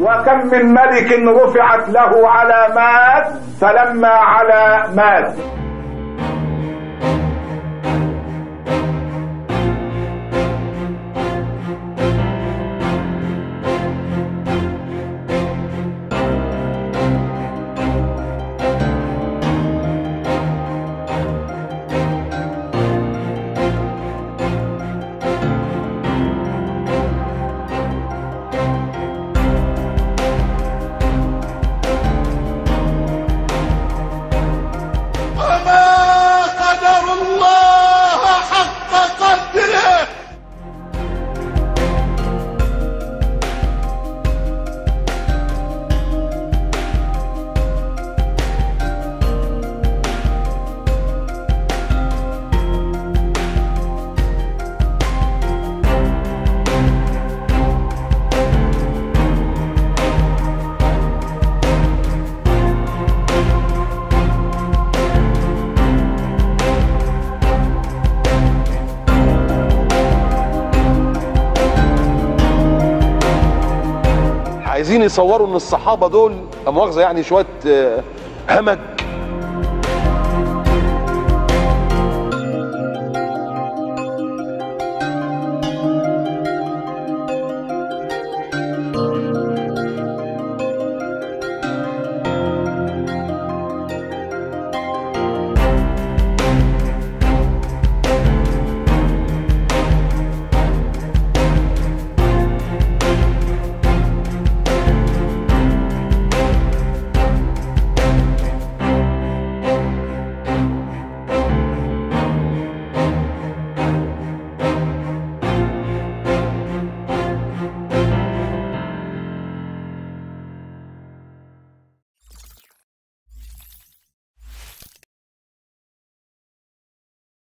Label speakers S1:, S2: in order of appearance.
S1: وكم من ملك رفعت له علامات فلما علا مات
S2: وما قدر الله حق قدره
S3: عايزين يصوروا ان الصحابه دول لا مؤاخذه يعني شويه آه، همج